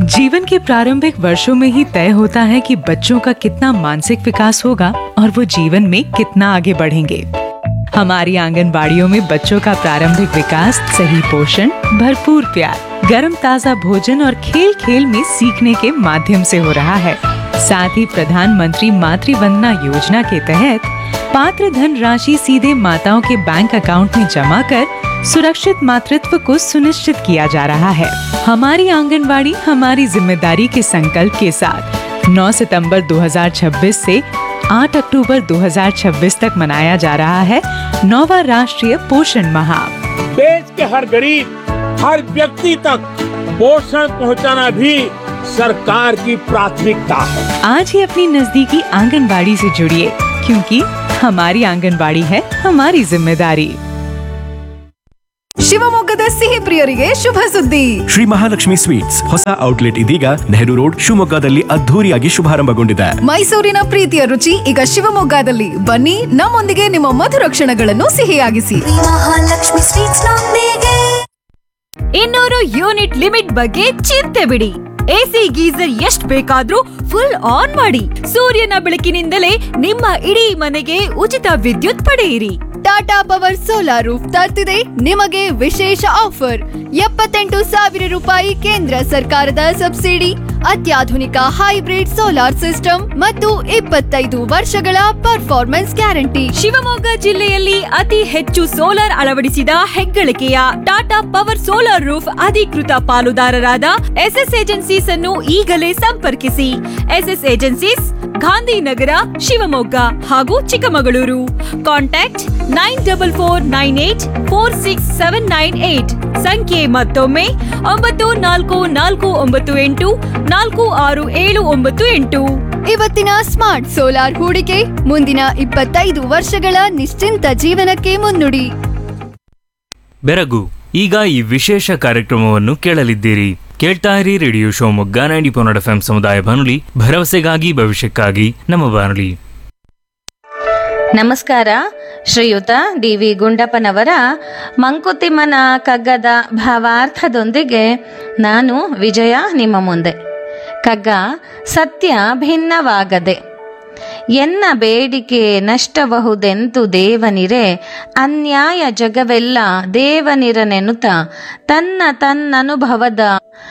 जीवन के प्रारंभिक वर्षों में ही तय होता है कि बच्चों का कितना मानसिक विकास होगा और वो जीवन में कितना आगे बढ़ेंगे हमारी आंगनबाड़ियों में बच्चों का प्रारंभिक विकास सही पोषण भरपूर प्यार गर्म ताजा भोजन और खेल खेल में सीखने के माध्यम से हो रहा है साथ ही प्रधानमंत्री मातृ वंदना योजना के तहत पात्र धन राशि सीधे माताओं के बैंक अकाउंट में जमा कर सुरक्षित मातृत्व को सुनिश्चित किया जा रहा है हमारी आंगनबाड़ी हमारी जिम्मेदारी के संकल्प के साथ 9 सितंबर 2026 से 8 अक्टूबर 2026 तक मनाया जा रहा है नौवा राष्ट्रीय पोषण माह देश के हर गरीब हर व्यक्ति तक पोषण पहुंचाना भी सरकार की प्राथमिकता है आज ही अपनी नजदीकी आंगनबाड़ी से जुड़िए क्योंकि हमारी आंगनबाड़ी है हमारी जिम्मेदारी ಶಿವಮೊಗ್ಗದ ಸಿಹಿ ಪ್ರಿಯರಿಗೆ ಶುಭ ಸುದ್ದಿ ಶ್ರೀ ಮಹಾಲಕ್ಷ್ಮಿ ಸ್ವೀಟ್ಸ್ ಹೊಸ ಔಟ್ಲೆಟ್ ಇದೀಗ ನೆಹರು ರೋಡ್ ಶಿವಮೊಗ್ಗದಲ್ಲಿ ಅದ್ಧೂರಿಯಾಗಿ ಶುಭಾರಂಭಗೊಂಡಿದೆ ಮೈಸೂರಿನ ಪ್ರೀತಿಯ ರುಚಿ ಈಗ ಶಿವಮೊಗ್ಗದಲ್ಲಿ ಬನ್ನಿ ನಮ್ಮೊಂದಿಗೆ ನಿಮ್ಮ ಮಧುರ ಕ್ಷಣಗಳನ್ನು ಸಿಹಿಯಾಗಿಸಿ ಮಹಾಲಕ್ಷ್ಮಿ ಸ್ವೀಟ್ಸ್ ನೊಂದಿಗೆ ಇನ್ನೂರು ಯೂನಿಟ್ ಲಿಮಿಟ್ ಬಗ್ಗೆ ಚಿಂತೆ ಬಿಡಿ ಎಸಿ ಗೀಸರ್ ಎಷ್ಟ್ ಬೇಕಾದ್ರೂ ಫುಲ್ ಆನ್ ಮಾಡಿ ಸೂರ್ಯನ ಬೆಳಕಿನಿಂದಲೇ ನಿಮ್ಮ ಇಡೀ ಮನೆಗೆ ಉಚಿತ ವಿದ್ಯುತ್ ಪಡೆಯಿರಿ ಟಾಟಾ ಪವರ್ ಸೋಲಾರ್ ರೂಫ್ ತರ್ತಿದೆ ನಿಮಗೆ ವಿಶೇಷ ಆಫರ್ ಎಪ್ಪತ್ತೆಂಟು ಸಾವಿರ ರೂಪಾಯಿ ಕೇಂದ್ರ ಸರ್ಕಾರದ ಸಬ್ಸಿಡಿ ಅತ್ಯಾಧುನಿಕ ಹೈಬ್ರಿಡ್ ಸೋಲಾರ್ ಸಿಸ್ಟಮ್ ಮತ್ತು ಇಪ್ಪತ್ತೈದು ವರ್ಷಗಳ ಪರ್ಫಾರ್ಮೆನ್ಸ್ ಗ್ಯಾರಂಟಿ ಶಿವಮೊಗ್ಗ ಜಿಲ್ಲೆಯಲ್ಲಿ ಅತಿ ಹೆಚ್ಚು ಸೋಲಾರ್ ಅಳವಡಿಸಿದ ಹೆಗ್ಗಳಿಕೆಯ ಟಾಟಾ ಪವರ್ ಸೋಲಾರ್ ರೂಫ್ ಅಧಿಕೃತ ಪಾಲುದಾರರಾದ ಎಸ್ಎಸ್ ಏಜೆನ್ಸೀಸ್ ಅನ್ನು ಈಗಲೇ ಸಂಪರ್ಕಿಸಿ ಎಸ್ಎಸ್ ಏಜೆನ್ಸೀಸ್ ಗಾಂಧಿನಗರ ಶಿವಮೊಗ್ಗ ಹಾಗೂ Chikkamagaluru contact nine double four nine eight four six seven nine eight ಸಂಖ್ಯೆ ಮತ್ತೊಮ್ಮೆ ಒಂಬತ್ತು ನಾಲ್ಕು ನಾಲ್ಕು ಒಂಬತ್ತು ಎಂಟು ನಾಲ್ಕು ಆರು ಏಳು ಒಂಬತ್ತು ಎಂಟು ಇವತ್ತಿನ ಸ್ಮಾರ್ಟ್ ಸೋಲಾರ್ ಹೂಡಿಕೆ ಮುಂದಿನ ಇಪ್ಪತ್ತೈದು ವರ್ಷಗಳ ನಿಶ್ಚಿಂತ ಜೀವನಕ್ಕೆ ಮುನ್ನುಡಿ ಬೆರಗು ಈಗ ಈ ವಿಶೇಷ ಕಾರ್ಯಕ್ರಮವನ್ನು ಕೇಳಲಿದ್ದೀರಿ ಕೇಳ್ತಾ ಇರಿ ರೇಡಿಯೋ ಶಿವಮೊಗ್ಗ ನೈಂಟಿ ಪೊನ್ನಡ ಎಫ್ ಸಮುದಾಯ ಬಾನುಲಿ ಭರವಸೆಗಾಗಿ ಭವಿಷ್ಯಕ್ಕಾಗಿ ನಮ್ಮ ಬಾನುಲಿ ನಮಸ್ಕಾರ ಶ್ರೀಯುತ ಡಿ ವಿ ಗುಂಡಪ್ಪನವರ ಮಂಕುತಿಮ್ಮನ ಕಗ್ಗದ ಭಾವಾರ್ಥದೊಂದಿಗೆ ನಾನು ವಿಜಯ ನಿಮ್ಮ ಮುಂದೆ ಕಗ್ಗ ಸತ್ಯ ಭಿನ್ನವಾಗದೆ ಎನ್ನ ಬೇಡಿಕೆ ನಷ್ಟಬಹುದೆಂತು ದೇವನಿರೆ ಅನ್ಯಾಯ ಜಗವೆಲ್ಲ ದೇವನಿರನೆನುತ ತನ್ನ ತನ್ನನುಭವದ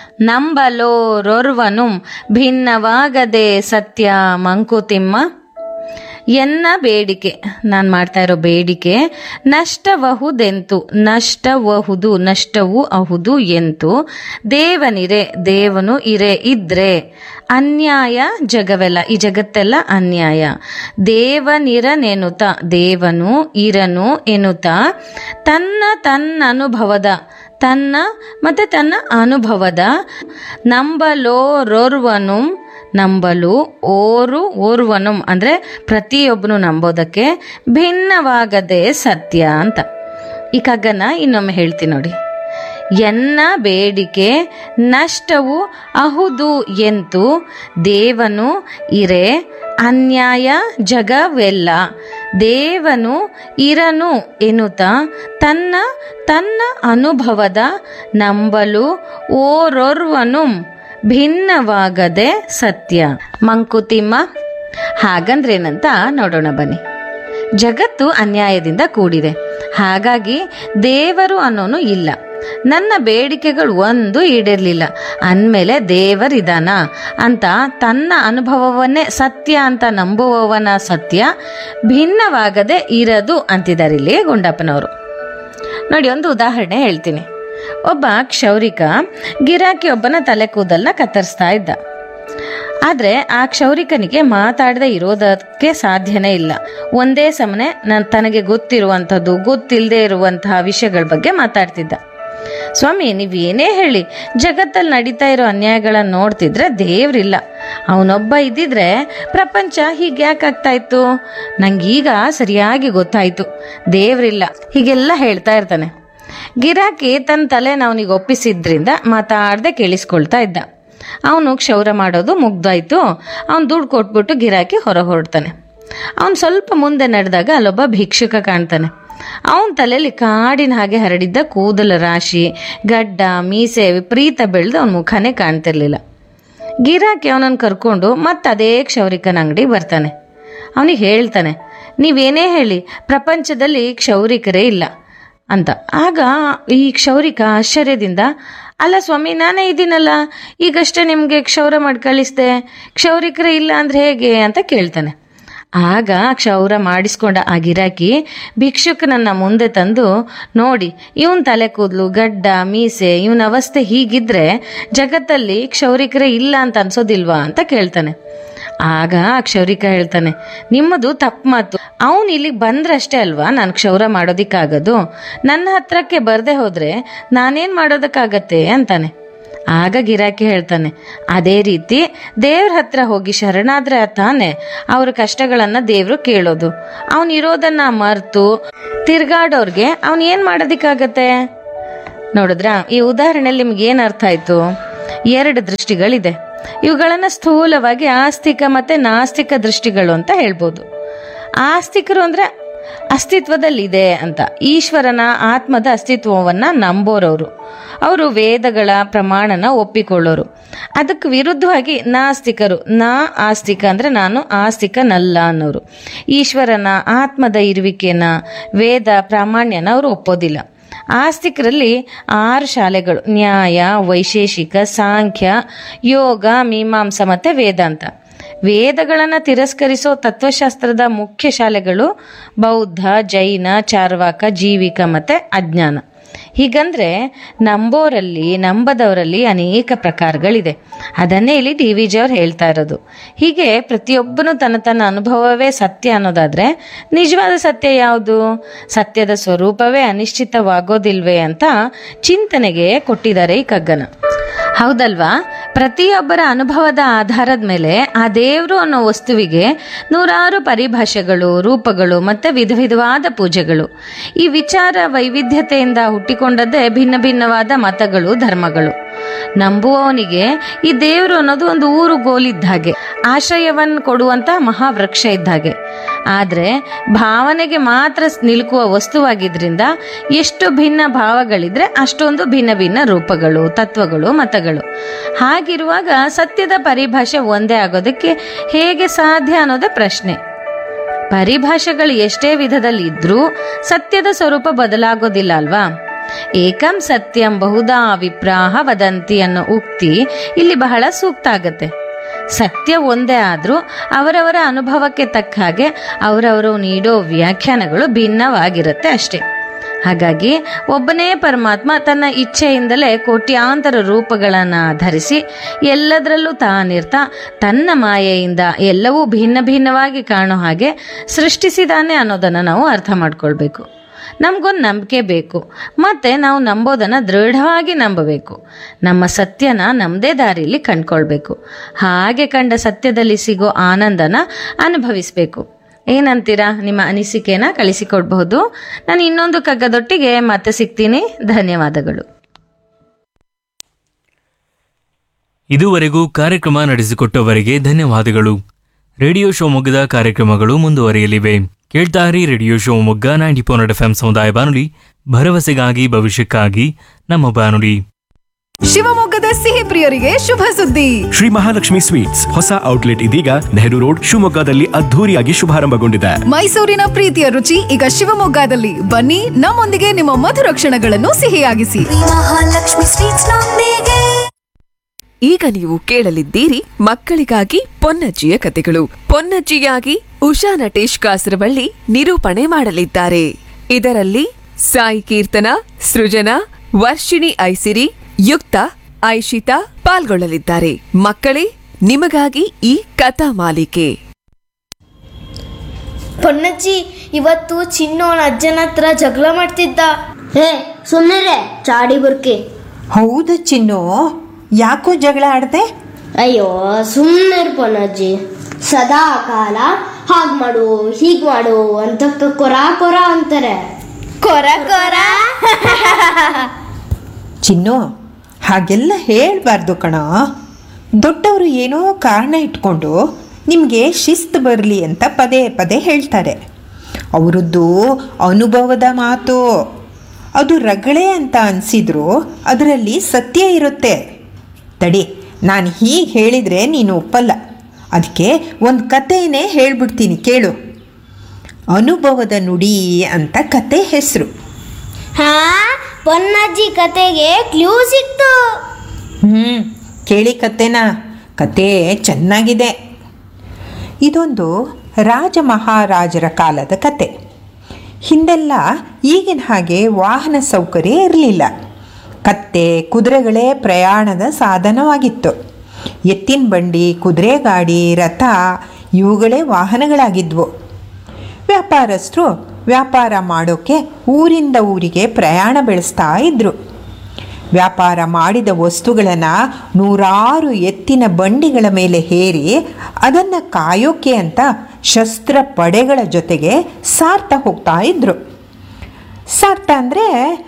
ನಂಬಲೋರೊರ್ವನು ಭಿನ್ನವಾಗದೆ ಸತ್ಯ ಮಂಕುತಿಮ್ಮ ಎನ್ನ ಬೇಡಿಕೆ ನಾನು ಮಾಡ್ತಾ ಇರೋ ಬೇಡಿಕೆ ನಷ್ಟಬಹುದೆಂತು ನಷ್ಟಬಹುದು ನಷ್ಟವು ಅಹುದು ಎಂತು ದೇವನಿರೆ ದೇವನು ಇರೆ ಇದ್ರೆ ಅನ್ಯಾಯ ಜಗವೆಲ್ಲ ಈ ಜಗತ್ತೆಲ್ಲ ಅನ್ಯಾಯ ದೇವನಿರನೆನುತ ದೇವನು ಇರನು ಎನ್ನುತ್ತ ತನ್ನ ತನ್ನ ಅನುಭವದ ತನ್ನ ಮತ್ತೆ ತನ್ನ ಅನುಭವದ ನಂಬಲೋರೊರ್ವನು ನಂಬಲು ಓರು ಓರ್ವನು ಅಂದರೆ ಪ್ರತಿಯೊಬ್ಬನು ನಂಬೋದಕ್ಕೆ ಭಿನ್ನವಾಗದೆ ಸತ್ಯ ಅಂತ ಈ ಕಗ್ಗನ ಇನ್ನೊಮ್ಮೆ ಹೇಳ್ತೀನಿ ನೋಡಿ ಎನ್ನ ಬೇಡಿಕೆ ನಷ್ಟವು ಅಹುದು ಎಂತು ದೇವನು ಇರೆ ಅನ್ಯಾಯ ಜಗವೆಲ್ಲ ದೇವನು ಇರನು ಎನ್ನುತ್ತ ತನ್ನ ತನ್ನ ಅನುಭವದ ನಂಬಲು ಓರೊರ್ವನು ಭಿನ್ನವಾಗದೆ ಸತ್ಯ ಮಂಕುತಿಮ್ಮ ಹಾಗಂದ್ರೇನಂತ ನೋಡೋಣ ಬನ್ನಿ ಜಗತ್ತು ಅನ್ಯಾಯದಿಂದ ಕೂಡಿದೆ ಹಾಗಾಗಿ ದೇವರು ಅನ್ನೋನು ಇಲ್ಲ ನನ್ನ ಬೇಡಿಕೆಗಳು ಒಂದು ಈಡೇರ್ಲಿಲ್ಲ ಅಂದಮೇಲೆ ದೇವರಿದಾನ ಅಂತ ತನ್ನ ಅನುಭವವನ್ನೇ ಸತ್ಯ ಅಂತ ನಂಬುವವನ ಸತ್ಯ ಭಿನ್ನವಾಗದೆ ಇರದು ಅಂತಿದ್ದಾರೆ ಇಲ್ಲಿ ಗುಂಡಪ್ಪನವರು ನೋಡಿ ಒಂದು ಉದಾಹರಣೆ ಹೇಳ್ತೀನಿ ಒಬ್ಬ ಕ್ಷೌರಿಕ ಗಿರಾಕಿ ಒಬ್ಬನ ತಲೆ ಕೂದಲ್ನ ಕತ್ತರಿಸ್ತಾ ಇದ್ದ ಆದರೆ ಆ ಕ್ಷೌರಿಕನಿಗೆ ಮಾತಾಡದೆ ಇರೋದಕ್ಕೆ ಸಾಧ್ಯನೇ ಇಲ್ಲ ಒಂದೇ ಸಮನೆ ನಾನು ತನಗೆ ಗೊತ್ತಿರುವಂಥದ್ದು ಗೊತ್ತಿಲ್ಲದೆ ಇರುವಂತಹ ವಿಷಯಗಳ ಬಗ್ಗೆ ಮಾತಾಡ್ತಿದ್ದ ಸ್ವಾಮಿ ನೀವು ಏನೇ ಹೇಳಿ ಜಗತ್ತಲ್ಲಿ ನಡೀತಾ ಇರೋ ಅನ್ಯಾಯಗಳನ್ನ ನೋಡ್ತಿದ್ರೆ ದೇವ್ರಿಲ್ಲ ಅವನೊಬ್ಬ ಇದ್ದಿದ್ರೆ ಪ್ರಪಂಚ ಹೀಗೆ ಯಾಕಾಗ್ತಾ ಇತ್ತು ನಂಗೀಗ ಸರಿಯಾಗಿ ಗೊತ್ತಾಯ್ತು ದೇವ್ರಿಲ್ಲ ಹೀಗೆಲ್ಲ ಹೇಳ್ತಾ ಇರ್ತಾನೆ ಗಿರಾಕಿ ತನ್ನ ತಲೆನ ಅವನಿಗೆ ಒಪ್ಪಿಸಿದ್ರಿಂದ ಮಾತಾಡದೆ ಕೇಳಿಸ್ಕೊಳ್ತಾ ಇದ್ದ ಅವನು ಕ್ಷೌರ ಮಾಡೋದು ಮುಗ್ದಾಯ್ತು ಅವನು ದುಡ್ಡು ಕೊಟ್ಬಿಟ್ಟು ಗಿರಾಕಿ ಹೊರ ಹೊರಡ್ತಾನೆ ಅವನು ಸ್ವಲ್ಪ ಮುಂದೆ ನಡೆದಾಗ ಅಲ್ಲೊಬ್ಬ ಭಿಕ್ಷುಕ ಕಾಣ್ತಾನೆ ಅವನ ತಲೆಯಲ್ಲಿ ಕಾಡಿನ ಹಾಗೆ ಹರಡಿದ್ದ ಕೂದಲ ರಾಶಿ ಗಡ್ಡ ಮೀಸೆ ವಿಪರೀತ ಬೆಳೆದು ಅವನ ಮುಖನೇ ಕಾಣ್ತಿರ್ಲಿಲ್ಲ ಗಿರಾಕಿ ಅವನನ್ನು ಕರ್ಕೊಂಡು ಮತ್ತೆ ಅದೇ ಕ್ಷೌರಿಕನ ಅಂಗಡಿ ಬರ್ತಾನೆ ಅವನಿಗೆ ಹೇಳ್ತಾನೆ ನೀವೇನೇ ಹೇಳಿ ಪ್ರಪಂಚದಲ್ಲಿ ಕ್ಷೌರಿಕರೇ ಇಲ್ಲ ಅಂತ ಆಗ ಈ ಕ್ಷೌರಿಕ ಆಶ್ಚರ್ಯದಿಂದ ಅಲ್ಲ ಸ್ವಾಮಿ ನಾನೇ ಇದ್ದೀನಲ್ಲ ಈಗಷ್ಟೇ ನಿಮಗೆ ಕ್ಷೌರ ಮಾಡಿ ಕಳಿಸ್ದೆ ಕ್ಷೌರಿಕರೇ ಇಲ್ಲ ಅಂದ್ರೆ ಹೇಗೆ ಅಂತ ಕೇಳ್ತಾನೆ ಆಗ ಕ್ಷೌರ ಮಾಡಿಸ್ಕೊಂಡ ಆ ಗಿರಾಕಿ ಭಿಕ್ಷುಕನನ್ನ ಮುಂದೆ ತಂದು ನೋಡಿ ಇವನ್ ತಲೆ ಕೂದಲು ಗಡ್ಡ ಮೀಸೆ ಇವನ ಅವಸ್ಥೆ ಹೀಗಿದ್ರೆ ಜಗತ್ತಲ್ಲಿ ಕ್ಷೌರಿಕರೇ ಇಲ್ಲ ಅಂತ ಅನ್ಸೋದಿಲ್ವಾ ಅಂತ ಕೇಳ್ತಾನೆ ಆಗ ಆ ಕ್ಷೌರಿಕ ಹೇಳ್ತಾನೆ ನಿಮ್ಮದು ತಪ್ಪು ಮಾತು ಅವನು ಇಲ್ಲಿಗೆ ಬಂದ್ರಷ್ಟೇ ಅಲ್ವಾ ನಾನು ಕ್ಷೌರ ಮಾಡೋದಿಕ್ಕಾಗದು ನನ್ನ ಹತ್ರಕ್ಕೆ ಬರ್ದೆ ಹೋದ್ರೆ ನಾನೇನ್ ಮಾಡೋದಕ್ಕಾಗತ್ತೆ ಅಂತಾನೆ ಆಗ ಗಿರಾಕಿ ಹೇಳ್ತಾನೆ ಅದೇ ರೀತಿ ದೇವ್ರ ಹತ್ರ ಹೋಗಿ ಶರಣಾದ್ರೆ ತಾನೆ ಅವ್ರ ಕಷ್ಟಗಳನ್ನ ದೇವ್ರು ಕೇಳೋದು ಅವನ್ ಇರೋದನ್ನ ಮರ್ತು ತಿರ್ಗಾಡೋರ್ಗೆ ಅವನ್ ಏನ್ ಮಾಡೋದಿಕ್ಕಾಗತ್ತೆ ನೋಡಿದ್ರ ಈ ಉದಾಹರಣೆಯಲ್ಲಿ ನಿಮ್ಗೆ ಏನ್ ಅರ್ಥ ಆಯ್ತು ಎರಡು ದೃಷ್ಟಿಗಳಿದೆ ಇವುಗಳನ್ನ ಸ್ಥೂಲವಾಗಿ ಆಸ್ತಿಕ ಮತ್ತೆ ನಾಸ್ತಿಕ ದೃಷ್ಟಿಗಳು ಅಂತ ಹೇಳ್ಬೋದು ಆಸ್ತಿಕರು ಅಂದ್ರೆ ಅಸ್ತಿತ್ವದಲ್ಲಿದೆ ಅಂತ ಈಶ್ವರನ ಆತ್ಮದ ಅಸ್ತಿತ್ವವನ್ನ ನಂಬೋರವರು ಅವರು ವೇದಗಳ ಪ್ರಮಾಣನ ಒಪ್ಪಿಕೊಳ್ಳೋರು ಅದಕ್ಕೆ ವಿರುದ್ಧವಾಗಿ ನಾಸ್ತಿಕರು ನಾ ಆಸ್ತಿಕ ಅಂದ್ರೆ ನಾನು ಆಸ್ತಿಕನಲ್ಲ ಅನ್ನೋರು ಈಶ್ವರನ ಆತ್ಮದ ಇರುವಿಕೆನ ವೇದ ಪ್ರಾಮಾಣ್ಯನ ಅವರು ಒಪ್ಪೋದಿಲ್ಲ ಆಸ್ತಿಕರಲ್ಲಿ ಆರು ಶಾಲೆಗಳು ನ್ಯಾಯ ವೈಶೇಷಿಕ ಸಾಂಖ್ಯ ಯೋಗ ಮೀಮಾಂಸ ಮತ್ತೆ ವೇದಾಂತ ವೇದಗಳನ್ನು ತಿರಸ್ಕರಿಸೋ ತತ್ವಶಾಸ್ತ್ರದ ಮುಖ್ಯ ಶಾಲೆಗಳು ಬೌದ್ಧ ಜೈನ ಚಾರ್ವಾಕ ಜೀವಿಕ ಮತ್ತೆ ಅಜ್ಞಾನ ಹೀಗಂದ್ರೆ ನಂಬೋರಲ್ಲಿ ನಂಬದವರಲ್ಲಿ ಅನೇಕ ಪ್ರಕಾರಗಳಿದೆ ಅದನ್ನೇ ಇಲ್ಲಿ ಡಿ ವಿ ಜಿ ಅವ್ರು ಹೇಳ್ತಾ ಇರೋದು ಹೀಗೆ ಪ್ರತಿಯೊಬ್ಬನು ತನ್ನ ತನ್ನ ಅನುಭವವೇ ಸತ್ಯ ಅನ್ನೋದಾದ್ರೆ ನಿಜವಾದ ಸತ್ಯ ಯಾವುದು ಸತ್ಯದ ಸ್ವರೂಪವೇ ಅನಿಶ್ಚಿತವಾಗೋದಿಲ್ವೇ ಅಂತ ಚಿಂತನೆಗೆ ಕೊಟ್ಟಿದ್ದಾರೆ ಈ ಕಗ್ಗನ ಹೌದಲ್ವಾ ಪ್ರತಿಯೊಬ್ಬರ ಅನುಭವದ ಆಧಾರದ ಮೇಲೆ ಆ ದೇವರು ಅನ್ನೋ ವಸ್ತುವಿಗೆ ನೂರಾರು ಪರಿಭಾಷೆಗಳು ರೂಪಗಳು ಮತ್ತೆ ವಿಧ ವಿಧವಾದ ಪೂಜೆಗಳು ಈ ವಿಚಾರ ವೈವಿಧ್ಯತೆಯಿಂದ ಹುಟ್ಟಿಕೊಂಡದ್ದೇ ಭಿನ್ನ ಭಿನ್ನವಾದ ಮತಗಳು ಧರ್ಮಗಳು ನಂಬುವವನಿಗೆ ಈ ದೇವರು ಅನ್ನೋದು ಒಂದು ಊರು ಗೋಲಿದ್ದ ಹಾಗೆ ಆಶ್ರಯವನ್ನು ಕೊಡುವಂತ ಮಹಾವೃಕ್ಷ ಇದ್ದ ಹಾಗೆ ಆದ್ರೆ ಭಾವನೆಗೆ ಮಾತ್ರ ನಿಲುಕುವ ವಸ್ತುವಾಗಿದ್ರಿಂದ ಎಷ್ಟು ಭಿನ್ನ ಭಾವಗಳಿದ್ರೆ ಅಷ್ಟೊಂದು ಭಿನ್ನ ಭಿನ್ನ ರೂಪಗಳು ತತ್ವಗಳು ಮತಗಳು ಹಾಗಿರುವಾಗ ಸತ್ಯದ ಪರಿಭಾಷೆ ಒಂದೇ ಆಗೋದಕ್ಕೆ ಹೇಗೆ ಸಾಧ್ಯ ಅನ್ನೋದೇ ಪ್ರಶ್ನೆ ಪರಿಭಾಷೆಗಳು ಎಷ್ಟೇ ವಿಧದಲ್ಲಿ ಇದ್ರೂ ಸತ್ಯದ ಸ್ವರೂಪ ಬದಲಾಗೋದಿಲ್ಲ ಅಲ್ವಾ ಏಕಂ ಸತ್ಯಂ ಬಹುದಾ ವಿಪ್ರಾಹ ವದಂತಿ ಅನ್ನೋ ಉಕ್ತಿ ಇಲ್ಲಿ ಬಹಳ ಸೂಕ್ತ ಆಗತ್ತೆ ಸತ್ಯ ಒಂದೇ ಆದ್ರೂ ಅವರವರ ಅನುಭವಕ್ಕೆ ತಕ್ಕ ಹಾಗೆ ಅವರವರು ನೀಡೋ ವ್ಯಾಖ್ಯಾನಗಳು ಭಿನ್ನವಾಗಿರುತ್ತೆ ಅಷ್ಟೇ ಹಾಗಾಗಿ ಒಬ್ಬನೇ ಪರಮಾತ್ಮ ತನ್ನ ಇಚ್ಛೆಯಿಂದಲೇ ಕೋಟ್ಯಾಂತರ ರೂಪಗಳನ್ನು ಧರಿಸಿ ಎಲ್ಲದರಲ್ಲೂ ತಾನಿರ್ತಾ ತನ್ನ ಮಾಯೆಯಿಂದ ಎಲ್ಲವೂ ಭಿನ್ನ ಭಿನ್ನವಾಗಿ ಕಾಣೋ ಹಾಗೆ ಸೃಷ್ಟಿಸಿದಾನೆ ಅನ್ನೋದನ್ನು ನಾವು ಅರ್ಥ ಮಾಡ್ಕೊಳ್ಬೇಕು ನಮಗೊಂದು ನಂಬಿಕೆ ಬೇಕು ಮತ್ತೆ ನಾವು ನಂಬೋದನ್ನು ದೃಢವಾಗಿ ನಂಬಬೇಕು ನಮ್ಮ ಸತ್ಯನ ನಮ್ಮದೇ ದಾರಿಯಲ್ಲಿ ಕಂಡ್ಕೊಳ್ಬೇಕು ಹಾಗೆ ಕಂಡ ಸತ್ಯದಲ್ಲಿ ಸಿಗೋ ಆನಂದನ ಅನುಭವಿಸಬೇಕು ಏನಂತೀರಾ ನಿಮ್ಮ ಅನಿಸಿಕೆನ ಕಳಿಸಿಕೊಡ್ಬಹುದು ನಾನು ಇನ್ನೊಂದು ಕಗ್ಗದೊಟ್ಟಿಗೆ ಮತ್ತೆ ಸಿಗ್ತೀನಿ ಧನ್ಯವಾದಗಳು ಇದುವರೆಗೂ ಕಾರ್ಯಕ್ರಮ ನಡೆಸಿಕೊಟ್ಟವರಿಗೆ ಧನ್ಯವಾದಗಳು ರೇಡಿಯೋ ಶಿವಮೊಗ್ಗದ ಕಾರ್ಯಕ್ರಮಗಳು ಮುಂದುವರಿಯಲಿವೆ ಕೇಳ್ತಾರಿ radio Shivamogga ninety four F M ಸಮುದಾಯ ಬಾನುಲಿ ಭರವಸೆಗಾಗಿ ಭವಿಷ್ಯಕ್ಕಾಗಿ ನಮ್ಮ ಬಾನುಲಿ ಶಿವಮೊಗ್ಗದ ಸಿಹಿ ಪ್ರಿಯರಿಗೆ ಶುಭ ಸುದ್ದಿ ಶ್ರೀ ಮಹಾಲಕ್ಷ್ಮಿ ಸ್ವೀಟ್ಸ್ ಹೊಸ ಔಟ್ಲೆಟ್ ಇದೀಗ ನೆಹರು ರೋಡ್ ಶಿವಮೊಗ್ಗದಲ್ಲಿ ಅದ್ಧೂರಿಯಾಗಿ ಶುಭಾರಂಭಗೊಂಡಿದೆ ಮೈಸೂರಿನ ಪ್ರೀತಿಯ ರುಚಿ ಈಗ ಶಿವಮೊಗ್ಗದಲ್ಲಿ ಬನ್ನಿ ನಮ್ಮೊಂದಿಗೆ ನಿಮ್ಮ ಮಧುರ ಕ್ಷಣಗಳನ್ನು ಸಿಹಿಯಾಗಿಸಿ ಮಹಾಲಕ್ಷ್ಮಿ ಸ್ವೀಟ್ಸ್ ನೊಂದಿಗೆ ಈಗ ನೀವು ಕೇಳಲಿದ್ದೀರಿ ಮಕ್ಕಳಿಗಾಗಿ ಪೊನ್ನಜ್ಜಿಯ ಕತೆಗಳು ಪೊನ್ನಜ್ಜಿಯಾಗಿ ಉಷಾ ನಟೇಶ್ ಕಾಸರವಳ್ಳಿ ನಿರೂಪಣೆ ಮಾಡಲಿದ್ದಾರೆ ಇದರಲ್ಲಿ ಸಾಯಿ ಕೀರ್ತನ ಸೃಜನಾ ವರ್ಷಿಣಿ ಐಸಿರಿ ಯುಕ್ತ ಐಶಿತಾ ಪಾಲ್ಗೊಳ್ಳಲಿದ್ದಾರೆ ಮಕ್ಕಳೇ ನಿಮಗಾಗಿ ಈ ಕಥಾ ಮಾಲಿಕೆ ಪೊನ್ನಜ್ಜಿ ಇವತ್ತು ಚಿನ್ನೋನ ಅಜ್ಜನ ಹತ್ರ ಜಗಳ ಮಾಡ್ತಿದ್ದ ಹೇ ಸುಮ್ಮನೆ ಚಾಡಿ ಬುರ್ಕಿ ಹೌದು ಚಿನ್ನು ಯಾಕೋ ಜಗಳ ಆಡ್ದೆ ಅಯ್ಯೋ ಸುಮ್ಮನೆ ಪೊನ್ನಜ್ಜಿ ಸದಾ ಕಾಲ ಹಾಗ್ ಮಾಡು ಹೀಗ್ ಮಾಡು ಅಂತ ಕ- ಕೊರ ಕೊರ ಅಂತಾರೆ ಕೊರ ಕೊರ ಚಿನ್ನು ಹಾಗೆಲ್ಲ ಹೇಳಬಾರ್ದು ಕಣ ದೊಡ್ಡವರು ಏನೋ ಕಾರಣ ಇಟ್ಕೊಂಡು ನಿಮಗೆ ಶಿಸ್ತು ಬರಲಿ ಅಂತ ಪದೇ ಪದೇ ಹೇಳ್ತಾರೆ ಅವರದ್ದು ಅನುಭವದ ಮಾತು ಅದು ರಗಳೆ ಅಂತ ಅನಿಸಿದ್ರು ಅದರಲ್ಲಿ ಸತ್ಯ ಇರುತ್ತೆ ತಡಿ ನಾನು ಹೀಗೆ ಹೇಳಿದರೆ ನೀನು ಒಪ್ಪಲ್ಲ ಅದಕ್ಕೆ ಒಂದು ಕಥೆನೇ ಹೇಳ್ಬಿಡ್ತೀನಿ ಕೇಳು ಅನುಭವದ ನುಡಿ ಅಂತ ಕತೆ ಹೆಸರು ಹಾ ಪೊನ್ನಜ್ಜಿ ಕತೆಗೆ ಕ್ಲೂ ಸಿಕ್ತು ಹ್ಞೂ ಕೇಳಿ ಕತೆನ ಕತೆ ಚೆನ್ನಾಗಿದೆ ಇದೊಂದು ರಾಜ ಮಹಾರಾಜರ ಕಾಲದ ಕತೆ ಹಿಂದೆಲ್ಲ ಈಗಿನ ಹಾಗೆ ವಾಹನ ಸೌಕರ್ಯ ಇರಲಿಲ್ಲ ಕತ್ತೆ ಕುದುರೆಗಳೇ ಪ್ರಯಾಣದ ಸಾಧನವಾಗಿತ್ತು ಎತ್ತಿನ ಬಂಡಿ ಕುದುರೆ ಗಾಡಿ ರಥ ಇವುಗಳೇ ವಾಹನಗಳಾಗಿದ್ವು ವ್ಯಾಪಾರಸ್ಥರು ವ್ಯಾಪಾರ ಮಾಡೋಕ್ಕೆ ಊರಿಂದ ಊರಿಗೆ ಪ್ರಯಾಣ ಬೆಳೆಸ್ತಾ ಇದ್ದರು ವ್ಯಾಪಾರ ಮಾಡಿದ ವಸ್ತುಗಳನ್ನು ನೂರಾರು ಎತ್ತಿನ ಬಂಡಿಗಳ ಮೇಲೆ ಹೇರಿ ಅದನ್ನು ಕಾಯೋಕೆ ಅಂತ ಶಸ್ತ್ರ ಪಡೆಗಳ ಜೊತೆಗೆ ಸಾರ್ತಾ ಹೋಗ್ತಾ ಇದ್ದರು ಸಾರ್ತಾ ಅಂದರೆ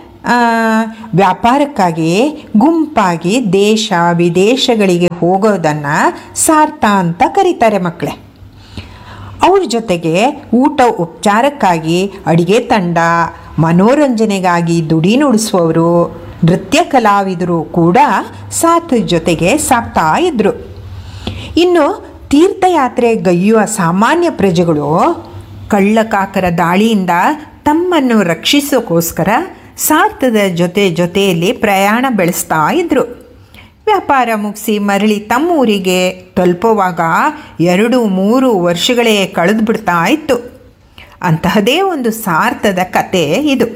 ವ್ಯಾಪಾರಕ್ಕಾಗಿ ಗುಂಪಾಗಿ ದೇಶ ವಿದೇಶಗಳಿಗೆ ಹೋಗೋದನ್ನು ಸಾರ್ತಾ ಅಂತ ಕರೀತಾರೆ ಮಕ್ಕಳೇ ಅವ್ರ ಜೊತೆಗೆ ಊಟ ಉಪಚಾರಕ್ಕಾಗಿ ಅಡಿಗೆ ತಂಡ ಮನೋರಂಜನೆಗಾಗಿ ದುಡಿ ನುಡಿಸುವವರು ನೃತ್ಯ ಕಲಾವಿದರು ಕೂಡ ಸಾಥ್ ಜೊತೆಗೆ ಸಾಕ್ತಾ ಇದ್ದರು ಇನ್ನು ತೀರ್ಥಯಾತ್ರೆ ಗೈಯುವ ಸಾಮಾನ್ಯ ಪ್ರಜೆಗಳು ಕಳ್ಳಕಾಕರ ದಾಳಿಯಿಂದ ತಮ್ಮನ್ನು ರಕ್ಷಿಸೋಕ್ಕೋಸ್ಕರ ಸಾರ್ಥದ ಜೊತೆ ಜೊತೆಯಲ್ಲಿ ಪ್ರಯಾಣ ಬೆಳೆಸ್ತಾ ಇದ್ದರು ವ್ಯಾಪಾರ ಮುಗಿಸಿ ಮರಳಿ ತಮ್ಮೂರಿಗೆ ತಲುಪುವಾಗ ಎರಡು ಮೂರು ವರ್ಷಗಳೇ ಕಳೆದು ಬಿಡ್ತಾ ಇತ್ತು ಅಂತಹದೇ ಒಂದು ಸಾರ್ಥದ ಕತೆ ಇದು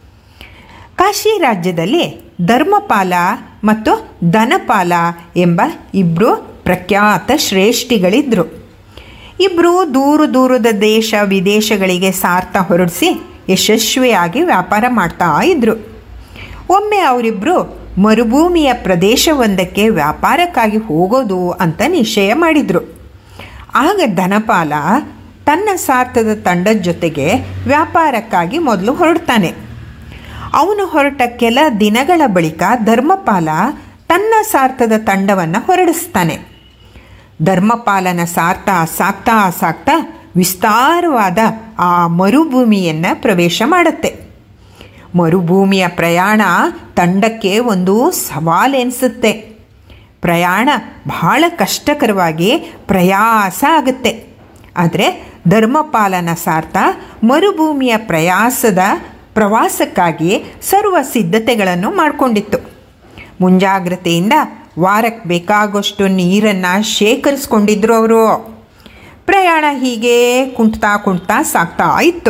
ಕಾಶಿ ರಾಜ್ಯದಲ್ಲಿ ಧರ್ಮಪಾಲ ಮತ್ತು ಧನಪಾಲ ಎಂಬ ಇಬ್ಬರು ಪ್ರಖ್ಯಾತ ಶ್ರೇಷ್ಠಿಗಳಿದ್ದರು ಇಬ್ಬರು ದೂರ ದೂರದ ದೇಶ ವಿದೇಶಗಳಿಗೆ ಸಾರ್ಥ ಹೊರಡಿಸಿ ಯಶಸ್ವಿಯಾಗಿ ವ್ಯಾಪಾರ ಮಾಡ್ತಾ ಇದ್ದರು ಒಮ್ಮೆ ಅವರಿಬ್ಬರು ಮರುಭೂಮಿಯ ಪ್ರದೇಶವೊಂದಕ್ಕೆ ವ್ಯಾಪಾರಕ್ಕಾಗಿ ಹೋಗೋದು ಅಂತ ನಿಶ್ಚಯ ಮಾಡಿದರು ಆಗ ಧನಪಾಲ ತನ್ನ ಸಾರ್ಥದ ತಂಡದ ಜೊತೆಗೆ ವ್ಯಾಪಾರಕ್ಕಾಗಿ ಮೊದಲು ಹೊರಡ್ತಾನೆ ಅವನು ಹೊರಟ ಕೆಲ ದಿನಗಳ ಬಳಿಕ ಧರ್ಮಪಾಲ ತನ್ನ ಸಾರ್ಥದ ತಂಡವನ್ನು ಹೊರಡಿಸ್ತಾನೆ ಧರ್ಮಪಾಲನ ಸಾರ್ಥ ಸಾಕ್ತಾ ಸಾಕ್ತಾ ವಿಸ್ತಾರವಾದ ಆ ಮರುಭೂಮಿಯನ್ನು ಪ್ರವೇಶ ಮಾಡುತ್ತೆ ಮರುಭೂಮಿಯ ಪ್ರಯಾಣ ತಂಡಕ್ಕೆ ಒಂದು ಸವಾಲೆನಿಸುತ್ತೆ ಪ್ರಯಾಣ ಬಹಳ ಕಷ್ಟಕರವಾಗಿ ಪ್ರಯಾಸ ಆಗುತ್ತೆ ಆದರೆ ಧರ್ಮಪಾಲನ ಸಾರ್ಥ ಮರುಭೂಮಿಯ ಪ್ರಯಾಸದ ಪ್ರವಾಸಕ್ಕಾಗಿ ಸರ್ವ ಸಿದ್ಧತೆಗಳನ್ನು ಮಾಡಿಕೊಂಡಿತ್ತು ಮುಂಜಾಗ್ರತೆಯಿಂದ ವಾರಕ್ಕೆ ಬೇಕಾಗೋಷ್ಟು ನೀರನ್ನು ಶೇಖರಿಸ್ಕೊಂಡಿದ್ರು ಅವರು ಪ್ರಯಾಣ ಹೀಗೆ ಕುಂಟ್ತಾ ಕುಂಟ್ತಾ ಸಾಗ್ತಾ ಇತ್ತು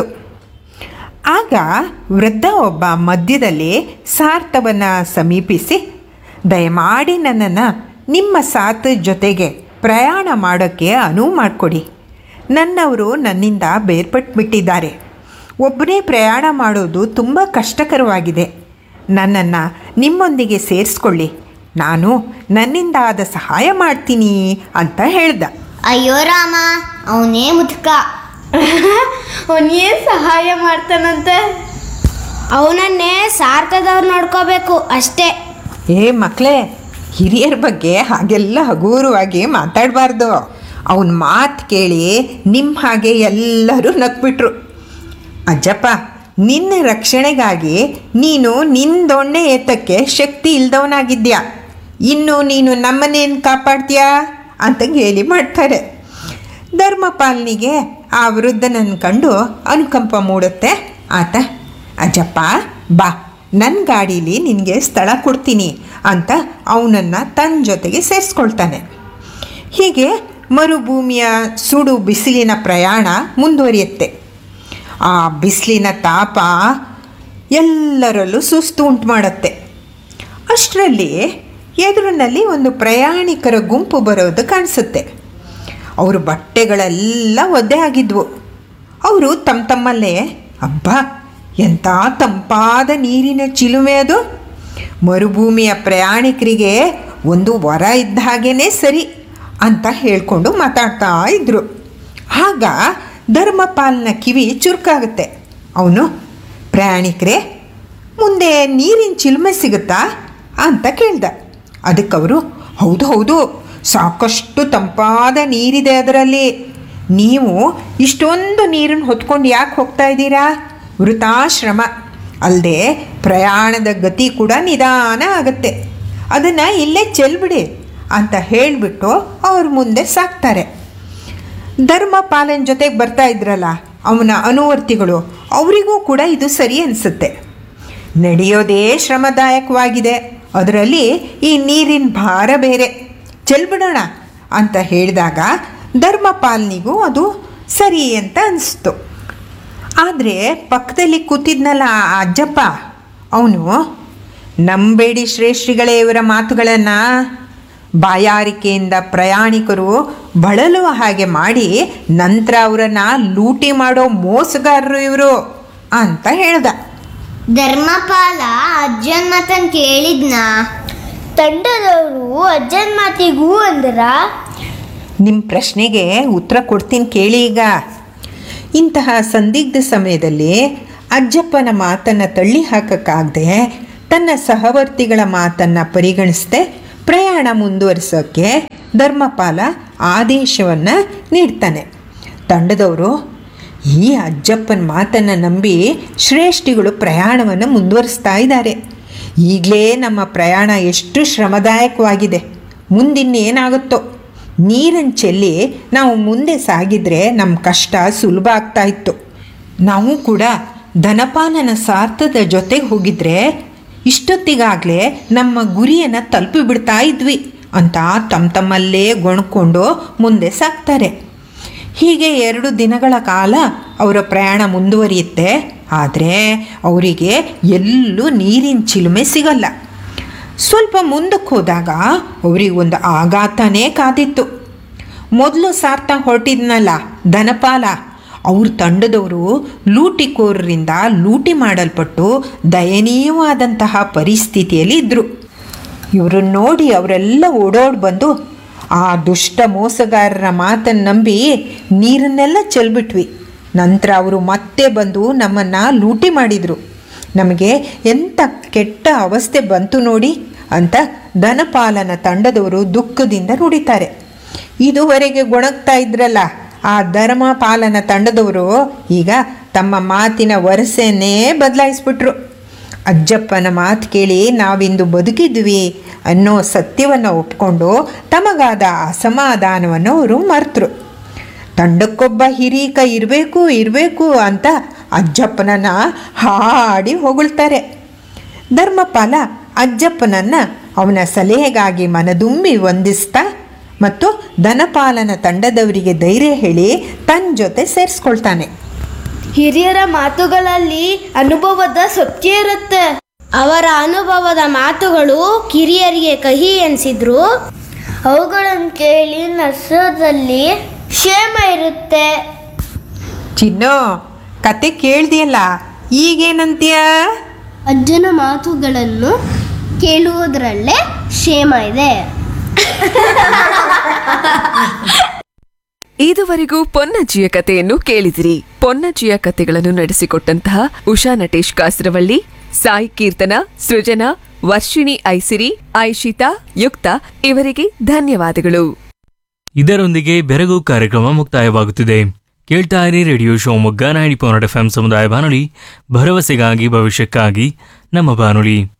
ಆಗ ವೃದ್ಧ ಒಬ್ಬ ಮಧ್ಯದಲ್ಲಿ ಸಾರ್ಥವನ್ನು ಸಮೀಪಿಸಿ ದಯಮಾಡಿ ನನ್ನನ್ನು ನಿಮ್ಮ ಸಾತ್ ಜೊತೆಗೆ ಪ್ರಯಾಣ ಮಾಡೋಕ್ಕೆ ಅನುವು ಮಾಡಿಕೊಡಿ ನನ್ನವರು ನನ್ನಿಂದ ಬೇರ್ಪಟ್ಟುಬಿಟ್ಟಿದ್ದಾರೆ ಒಬ್ಬನೇ ಪ್ರಯಾಣ ಮಾಡೋದು ತುಂಬ ಕಷ್ಟಕರವಾಗಿದೆ ನನ್ನನ್ನು ನಿಮ್ಮೊಂದಿಗೆ ಸೇರಿಸ್ಕೊಳ್ಳಿ ನಾನು ನನ್ನಿಂದ ಆದ ಸಹಾಯ ಮಾಡ್ತೀನಿ ಅಂತ ಹೇಳ್ದ ಅಯ್ಯೋ ರಾಮ ಅವನೇ ಮುದುಕ ಅವನೇನು ಸಹಾಯ ಮಾಡ್ತಾನಂತೆ ಅವನನ್ನೇ ಸಾರ್ಥದವ್ರು ನೋಡ್ಕೋಬೇಕು ಅಷ್ಟೇ ಏ ಮಕ್ಕಳೇ ಹಿರಿಯರ ಬಗ್ಗೆ ಹಾಗೆಲ್ಲ ಹಗೂರವಾಗಿ ಮಾತಾಡಬಾರ್ದು ಅವನ ಮಾತು ಕೇಳಿ ನಿಮ್ಮ ಹಾಗೆ ಎಲ್ಲರೂ ನಕ್ಬಿಟ್ರು ಅಜ್ಜಪ್ಪ ನಿನ್ನ ರಕ್ಷಣೆಗಾಗಿ ನೀನು ನಿಂದೊಣ್ಣೆ ಎತ್ತಕ್ಕೆ ಶಕ್ತಿ ಇಲ್ದವನಾಗಿದ್ಯಾ ಇನ್ನು ನೀನು ನಮ್ಮನ್ನೇನು ಕಾಪಾಡ್ತೀಯಾ ಅಂತ ಗೇಲಿ ಮಾಡ್ತಾರೆ ಧರ್ಮಪಾಲನಿಗೆ ಆ ವೃದ್ಧನನ್ನು ಕಂಡು ಅನುಕಂಪ ಮೂಡುತ್ತೆ ಆತ ಅಜ್ಜಪ್ಪ ಬಾ ನನ್ನ ಗಾಡೀಲಿ ನಿನಗೆ ಸ್ಥಳ ಕೊಡ್ತೀನಿ ಅಂತ ಅವನನ್ನು ತನ್ನ ಜೊತೆಗೆ ಸೇರಿಸ್ಕೊಳ್ತಾನೆ ಹೀಗೆ ಮರುಭೂಮಿಯ ಸುಡು ಬಿಸಿಲಿನ ಪ್ರಯಾಣ ಮುಂದುವರಿಯುತ್ತೆ ಆ ಬಿಸಿಲಿನ ತಾಪ ಎಲ್ಲರಲ್ಲೂ ಸುಸ್ತು ಉಂಟು ಮಾಡುತ್ತೆ ಅಷ್ಟರಲ್ಲಿ ಎದುರಿನಲ್ಲಿ ಒಂದು ಪ್ರಯಾಣಿಕರ ಗುಂಪು ಬರೋದು ಕಾಣಿಸುತ್ತೆ ಅವ್ರ ಬಟ್ಟೆಗಳೆಲ್ಲ ಒದ್ದೆ ಆಗಿದ್ವು ಅವರು ತಮ್ಮ ತಮ್ಮಲ್ಲೇ ಅಬ್ಬಾ ಎಂಥ ತಂಪಾದ ನೀರಿನ ಚಿಲುಮೆ ಅದು ಮರುಭೂಮಿಯ ಪ್ರಯಾಣಿಕರಿಗೆ ಒಂದು ವರ ಇದ್ದ ಹಾಗೇ ಸರಿ ಅಂತ ಹೇಳ್ಕೊಂಡು ಮಾತಾಡ್ತಾ ಇದ್ರು ಆಗ ಧರ್ಮಪಾಲನ ಕಿವಿ ಚುರುಕಾಗುತ್ತೆ ಅವನು ಪ್ರಯಾಣಿಕರೇ ಮುಂದೆ ನೀರಿನ ಚಿಲುಮೆ ಸಿಗುತ್ತಾ ಅಂತ ಕೇಳ್ದ ಅದಕ್ಕವರು ಹೌದು ಹೌದು ಸಾಕಷ್ಟು ತಂಪಾದ ನೀರಿದೆ ಅದರಲ್ಲಿ ನೀವು ಇಷ್ಟೊಂದು ನೀರನ್ನು ಹೊತ್ಕೊಂಡು ಯಾಕೆ ಹೋಗ್ತಾ ಇದ್ದೀರಾ ವೃತಾಶ್ರಮ ಅಲ್ಲದೆ ಪ್ರಯಾಣದ ಗತಿ ಕೂಡ ನಿಧಾನ ಆಗುತ್ತೆ ಅದನ್ನು ಇಲ್ಲೇ ಚೆಲ್ಬಿಡಿ ಅಂತ ಹೇಳಿಬಿಟ್ಟು ಅವ್ರ ಮುಂದೆ ಸಾಕ್ತಾರೆ ಧರ್ಮಪಾಲನ ಜೊತೆಗೆ ಬರ್ತಾ ಇದ್ರಲ್ಲ ಅವನ ಅನುವರ್ತಿಗಳು ಅವರಿಗೂ ಕೂಡ ಇದು ಸರಿ ಅನಿಸುತ್ತೆ ನಡೆಯೋದೇ ಶ್ರಮದಾಯಕವಾಗಿದೆ ಅದರಲ್ಲಿ ಈ ನೀರಿನ ಭಾರ ಬೇರೆ ಚೆಲ್ಬಿಡೋಣ ಅಂತ ಹೇಳಿದಾಗ ಧರ್ಮಪಾಲನಿಗೂ ಅದು ಸರಿ ಅಂತ ಅನಿಸ್ತು ಆದರೆ ಪಕ್ಕದಲ್ಲಿ ಕೂತಿದ್ನಲ್ಲ ಆ ಅಜ್ಜಪ್ಪ ಅವನು ನಂಬೇಡಿ ಶ್ರೇಷ್ಠಿಗಳೇ ಇವರ ಮಾತುಗಳನ್ನು ಬಾಯಾರಿಕೆಯಿಂದ ಪ್ರಯಾಣಿಕರು ಬಳಲುವ ಹಾಗೆ ಮಾಡಿ ನಂತರ ಅವರನ್ನು ಲೂಟಿ ಮಾಡೋ ಮೋಸಗಾರರು ಇವರು ಅಂತ ಹೇಳ್ದ ಧರ್ಮಪಾಲ ಅಜ್ಜನ್ ಮಾತನ್ ಕೇಳಿದ್ನ ತಂಡದವರು ಅಜ್ಜನ್ ಮಾತಿಗೂ ಅಂದ್ರ ನಿಮ್ಮ ಪ್ರಶ್ನೆಗೆ ಉತ್ತರ ಕೊಡ್ತೀನಿ ಕೇಳಿ ಈಗ ಇಂತಹ ಸಂದಿಗ್ಧ ಸಮಯದಲ್ಲಿ ಅಜ್ಜಪ್ಪನ ಮಾತನ್ನು ತಳ್ಳಿ ಹಾಕಕ್ಕಾಗದೆ ತನ್ನ ಸಹವರ್ತಿಗಳ ಮಾತನ್ನು ಪರಿಗಣಿಸದೆ ಪ್ರಯಾಣ ಮುಂದುವರಿಸೋಕ್ಕೆ ಧರ್ಮಪಾಲ ಆದೇಶವನ್ನು ನೀಡ್ತಾನೆ ತಂಡದವರು ಈ ಅಜ್ಜಪ್ಪನ ಮಾತನ್ನು ನಂಬಿ ಶ್ರೇಷ್ಠಿಗಳು ಪ್ರಯಾಣವನ್ನು ಮುಂದುವರಿಸ್ತಾ ಇದ್ದಾರೆ ಈಗಲೇ ನಮ್ಮ ಪ್ರಯಾಣ ಎಷ್ಟು ಶ್ರಮದಾಯಕವಾಗಿದೆ ಮುಂದಿನ್ನೇನಾಗುತ್ತೋ ನೀರನ್ನು ಚೆಲ್ಲಿ ನಾವು ಮುಂದೆ ಸಾಗಿದ್ರೆ ನಮ್ಮ ಕಷ್ಟ ಸುಲಭ ಆಗ್ತಾ ಇತ್ತು ನಾವು ಕೂಡ ಧನಪಾಲನ ಸಾರ್ಥದ ಜೊತೆಗೆ ಹೋಗಿದ್ರೆ ಇಷ್ಟೊತ್ತಿಗಾಗಲೇ ನಮ್ಮ ಗುರಿಯನ್ನು ತಲುಪಿಬಿಡ್ತಾ ಇದ್ವಿ ಅಂತ ತಮ್ಮ ತಮ್ಮಲ್ಲೇ ಗೊಣ್ಕೊಂಡು ಮುಂದೆ ಸಾಕ್ತಾರೆ ಹೀಗೆ ಎರಡು ದಿನಗಳ ಕಾಲ ಅವರ ಪ್ರಯಾಣ ಮುಂದುವರಿಯುತ್ತೆ ಆದರೆ ಅವರಿಗೆ ಎಲ್ಲೂ ನೀರಿನ ಚಿಲುಮೆ ಸಿಗಲ್ಲ ಸ್ವಲ್ಪ ಮುಂದಕ್ಕೆ ಹೋದಾಗ ಅವರಿಗೆ ಒಂದು ಆಘಾತನೇ ಕಾದಿತ್ತು ಮೊದಲು ಸಾರ್ಥ ಹೊರಟಿದ್ನಲ್ಲ ಧನಪಾಲ ಅವ್ರ ತಂಡದವರು ಲೂಟಿಕೋರರಿಂದ ಲೂಟಿ ಮಾಡಲ್ಪಟ್ಟು ದಯನೀಯವಾದಂತಹ ಪರಿಸ್ಥಿತಿಯಲ್ಲಿ ಇದ್ದರು ಇವ್ರನ್ನ ನೋಡಿ ಅವರೆಲ್ಲ ಓಡೋಡಿ ಬಂದು ಆ ದುಷ್ಟ ಮೋಸಗಾರರ ಮಾತನ್ನು ನಂಬಿ ನೀರನ್ನೆಲ್ಲ ಚೆಲ್ಬಿಟ್ವಿ ನಂತರ ಅವರು ಮತ್ತೆ ಬಂದು ನಮ್ಮನ್ನು ಲೂಟಿ ಮಾಡಿದರು ನಮಗೆ ಎಂಥ ಕೆಟ್ಟ ಅವಸ್ಥೆ ಬಂತು ನೋಡಿ ಅಂತ ಧನಪಾಲನ ತಂಡದವರು ದುಃಖದಿಂದ ನುಡಿತಾರೆ ಇದುವರೆಗೆ ಗೊಣಗ್ತಾ ಇದ್ರಲ್ಲ ಆ ಧರ್ಮಪಾಲನ ತಂಡದವರು ಈಗ ತಮ್ಮ ಮಾತಿನ ವರಸೆಯನ್ನೇ ಬದಲಾಯಿಸ್ಬಿಟ್ರು ಅಜ್ಜಪ್ಪನ ಮಾತು ಕೇಳಿ ನಾವಿಂದು ಬದುಕಿದ್ವಿ ಅನ್ನೋ ಸತ್ಯವನ್ನು ಒಪ್ಕೊಂಡು ತಮಗಾದ ಅಸಮಾಧಾನವನ್ನು ಅವರು ಮರ್ತರು ತಂಡಕ್ಕೊಬ್ಬ ಹಿರೀಕ ಇರಬೇಕು ಇರಬೇಕು ಅಂತ ಅಜ್ಜಪ್ಪನನ್ನು ಹಾಡಿ ಹೊಗಳ್ತಾರೆ ಧರ್ಮಪಾಲ ಅಜ್ಜಪ್ಪನನ್ನು ಅವನ ಸಲಹೆಗಾಗಿ ಮನದುಂಬಿ ವಂದಿಸ್ತಾ ಮತ್ತು ಧನಪಾಲನ ತಂಡದವರಿಗೆ ಧೈರ್ಯ ಹೇಳಿ ತನ್ನ ಜೊತೆ ಸೇರಿಸ್ಕೊಳ್ತಾನೆ ಹಿರಿಯರ ಮಾತುಗಳಲ್ಲಿ ಅನುಭವದ ಸತ್ಯ ಇರುತ್ತೆ ಅವರ ಅನುಭವದ ಮಾತುಗಳು ಕಿರಿಯರಿಗೆ ಕಹಿ ಎನಿಸಿದ್ರು ಅವುಗಳನ್ನು ಕೇಳಿ ನರ್ಸದಲ್ಲಿ ಕ್ಷೇಮ ಇರುತ್ತೆ ಚಿನ್ನು ಕತೆ ಕೇಳ್ದಿಯಲ್ಲ ಈಗೇನಂತೀಯ ಅಜ್ಜನ ಮಾತುಗಳನ್ನು ಕೇಳುವುದರಲ್ಲೇ ಕ್ಷೇಮ ಇದೆ ಇದುವರೆಗೂ ಪೊನ್ನಜ್ಜಿಯ ಕಥೆಯನ್ನು ಕೇಳಿದಿರಿ ಪೊನ್ನಜ್ಜಿಯ ಕಥೆಗಳನ್ನು ನಡೆಸಿಕೊಟ್ಟಂತಹ ಉಷಾ ನಟೇಶ್ ಕಾಸರವಳ್ಳಿ ಸಾಯಿ ಕೀರ್ತನ ಸೃಜನಾ ವರ್ಷಿಣಿ ಐಸಿರಿ ಐಶಿತಾ ಯುಕ್ತ ಇವರಿಗೆ ಧನ್ಯವಾದಗಳು ಇದರೊಂದಿಗೆ ಬೆರಗು ಕಾರ್ಯಕ್ರಮ ಮುಕ್ತಾಯವಾಗುತ್ತಿದೆ ಕೇಳ್ತಾ ಇರಿ radio Shivamogga ninety point F M ಸಮುದಾಯ ಬಾನುಲಿ ಭರವಸೆಗಾಗಿ ಭವಿಷ್ಯಕ್ಕಾಗಿ ನಮ್ಮ ಬಾನುಲಿ